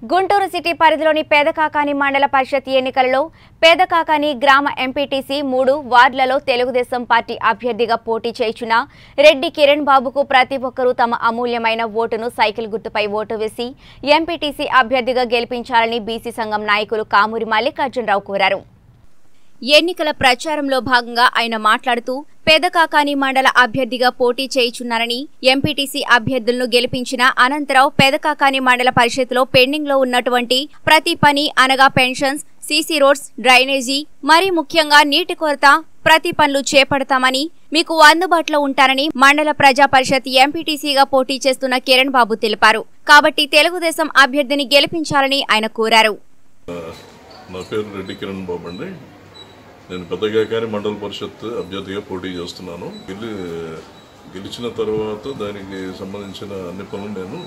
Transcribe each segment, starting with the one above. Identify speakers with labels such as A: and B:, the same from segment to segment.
A: Guntur city పరిధిలోని పేదకాకాని మండల పరిషత్ ఎన్నికలలో పేదకాకాని గ్రామ ఎంపీటీసీ మూడు వార్డులలో తెలుగుదేశం పార్టీ అభ్యర్థిగా పోటీ చేయుచున్న రెడ్డి కిరణ్ బాబుకు ప్రతి ఒక్కరూ తమ అమూల్యమైన ఓటును సైకిల్ గుర్తుపై ఓటు వేసి ఎంపీటీసీ అభ్యర్థిగా గెలిపించాలని బీసీ సంఘం నాయకులు కామూరి మల్లికార్జునరావు కోరారు ఎన్నికల ప్రచారంలో భాగంగా ఆయన మాట్లాడుతూ పేదకాకాని మండల అభ్యర్థిగా పోటీ చేయుచున్నారని ఎంపీటీసీ అభ్యర్థులను గెలిపించిన అనంతరం పేదకాకాని మండల పరిషత్లో పెండింగ్ లో ఉన్నటువంటి ప్రతి పని అనగా పెన్షన్స్ సీసీ రోడ్స్ డ్రైనేజీ మరీ ముఖ్యంగా నీటి కొరత ప్రతి పనులు చేపడతామని మీకు అందుబాటులో ఉంటారని మండల ప్రజా పరిషత్ ఎంపీటీసీగా పోటీ చేస్తున్న కిరణ్ బాబు తెలిపారు కాబట్టి తెలుగుదేశం అభ్యర్థిని గెలిపించాలని ఆయన కోరారు
B: నా పేరు రెడ్డి కిరణ్ బాబు అండి నేను పెద్దగాకాని మండల పరిషత్ అభ్యర్థిగా పోటీ చేస్తున్నాను గెలి గెలిచిన తర్వాత దానికి సంబంధించిన అన్ని పనులు నేను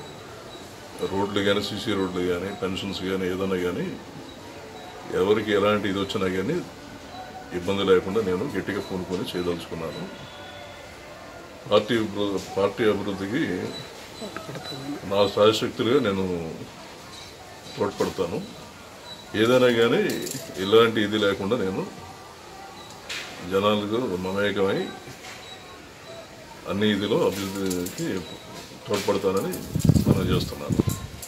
B: రోడ్లు కానీ సీసీ రోడ్లు కానీ పెన్షన్స్ కానీ ఏదైనా కానీ ఎవరికి ఎలాంటి ఇది వచ్చినా కానీ ఇబ్బంది లేకుండా నేను గట్టిగా పూనుకొని చేయదలుచుకున్నాను పార్టీ అభివృ- పార్టీ అభివృద్ధికి నా సాయశక్తులుగా నేను తోడ్పడతాను ఏదైనా కానీ ఇలాంటి ఇది లేకుండా నేను జనాలకు మమేకమై అన్ని ఇదిలో అభివృద్ధికి తోడ్పడతానని మనం చేస్తున్నాను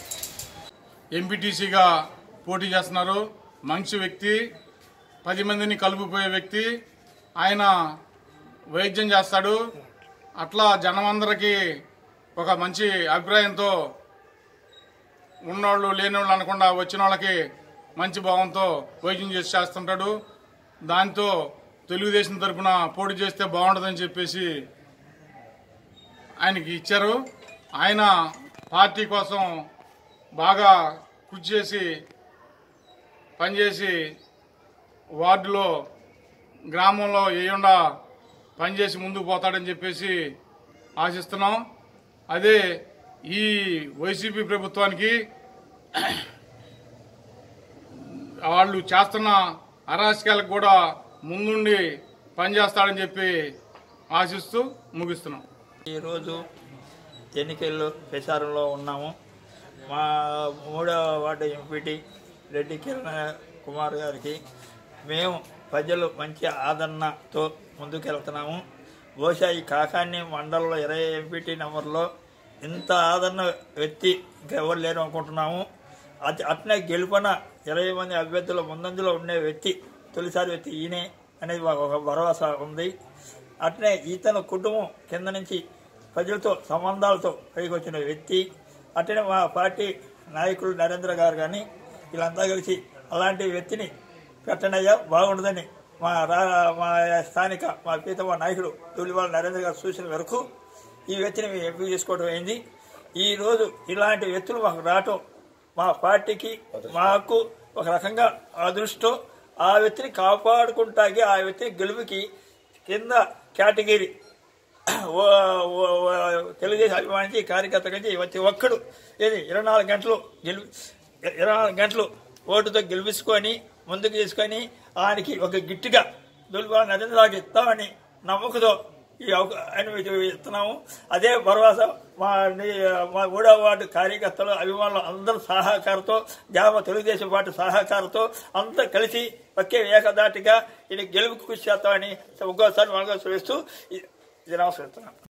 C: ఎంపీటీసీగా పోటీ చేస్తున్నారు మంచి వ్యక్తి పది మందిని కలుపుపోయే వ్యక్తి ఆయన వైద్యం చేస్తాడు అట్లా జనమందరికీ ఒక మంచి అభిప్రాయంతో ఉన్నోళ్ళు లేనివాళ్ళు అనకుండా వచ్చిన వాళ్ళకి మంచి భావంతో వైద్యం చేసి చేస్తుంటాడు దాంతో తెలుగుదేశం తరపున పోటీ చేస్తే బాగుంటుందని చెప్పేసి ఆయనకి ఇచ్చారు ఆయన పార్టీ కోసం బాగా కృషి చేసి పనిచేసి వార్డులో గ్రామంలో ఏయుండా పనిచేసి ముందుకు పోతాడని చెప్పేసి ఆశిస్తున్నాం అదే ఈ వైసీపీ ప్రభుత్వానికి వాళ్ళు చేస్తున్న అరాచకాలకు కూడా ముందుండి పనిచేస్తాడని చెప్పి ఆశిస్తూ ముగిస్తున్నాం
D: ఈరోజు ఎన్నికల్లో ప్రచారంలో ఉన్నాము మా మూడవ వార్డు ఎంపీటీ రెడ్డి కిరణ్ కుమార్ గారికి మేము ప్రజలు మంచి ఆదరణతో ముందుకెళ్తున్నాము బహుశా ఈ కాకాని మండలంలో ఇరవై ఎంపీటీ నెంబర్లో ఇంత ఆదరణ వ్యక్తి ఇంకా ఎవరు లేరు అనుకుంటున్నాము అట్ అట్నే గెలుపన ఇరవై మంది అభ్యర్థుల ముందంజలో ఉండే వ్యక్తి తొలిసారి వ్యక్తి ఈయనే అనేది మాకు ఒక భరోసా ఉంది అట్నే ఇతను కుటుంబం కింద నుంచి ప్రజలతో సంబంధాలతో పైకి వచ్చిన వ్యక్తి అట్లనే మా పార్టీ నాయకులు నరేంద్ర గారు కానీ వీళ్ళంతా కలిసి అలాంటి వ్యక్తిని పెట్టనయ్యా బాగుండదని మా రా మా స్థానిక మా పీతమ్మ నాయకుడు తొలివాళ్ళ నరేంద్ర గారు సూచన మేరకు ఈ వ్యక్తిని మేము ఎంపిక చేసుకోవడం అయింది ఈ రోజు ఇలాంటి వ్యక్తులు మాకు రావటం మా పార్టీకి మాకు ఒక రకంగా అదృష్టం ఆ వ్యక్తిని కాపాడుకుంటాకి ఆ వ్యక్తిని గెలుపుకి కింద కేటగిరీ ఓ- ఓ- ఓ- తెలుగుదేశం అభిమానించి కార్యకర్త నుంచి ప్రతి ఒక్కడు ఏది ఇరవై నాలుగు గంటలు గెలు ఇరవై నాలుగు గంటలు ఓటుతో గెలిపించుకొని ముందుకు తీసుకొని ఆయనకి ఒక గిట్టిగా దుల్బాల నరేంద్రరావుకి ఇస్తామని నమ్మకంతో ఈ అవకాశం ఇస్తున్నాము అదే భరోసా మా ని- మా మూడవ వార్డు కార్యకర్తలు అభిమానులు అందరూ సహకారంతో జామ తెలుగుదేశం పార్టీ సహకారంతో అంతా కలిసి ఒకే ఏకదాటిగా ఇది గెలుపుకు కృషి చేస్తామని ఇంకోసారి మనకు చూపిస్తూ ఇది నమస్కరిస్తున్నాను